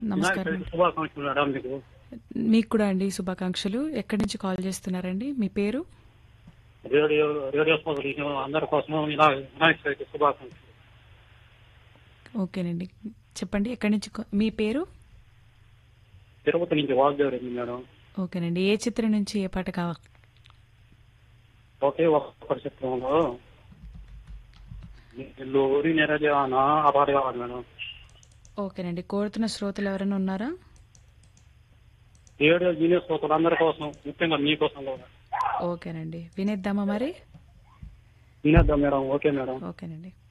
నమస్కారం వినాయక చవితి శుభాకాంక్షలు మేడం మీకు మీకు కూడా అండి శుభాకాంక్షలు ఎక్కడి నుంచి కాల్ చేస్తున్నారండి మీ పేరు రేడియో రేడియో సోదరులు అందరి కోసం వినా- వినాయక చవితి శుభాకాంక్షలు ఓకేనండి చెప్పండి ఎక్కడి నుంచి కా- మీ పేరు తిరుపతి నుంచి వాగ్దేవరెడ్డి మేడం ఓకేనండి ఏ చిత్రం నుంచి ఏ పాట కావాలి ఒకే ఒక్క చిత్రంలో లోరి నిరజాన ఆ పాట కావాలి మేడం ఓకేనండి కోరుతున్న శ్రోతలు ఎవరైనా ఉన్నారా రేడియో జీనియస్ సోదరులు అందరి కోసం ముఖ్యంగా మీకోసం కూడా ఓకేనండి వినేద్దామా మరి వినేద్దాం మేడం ఓకే మేడం ఓకేనండి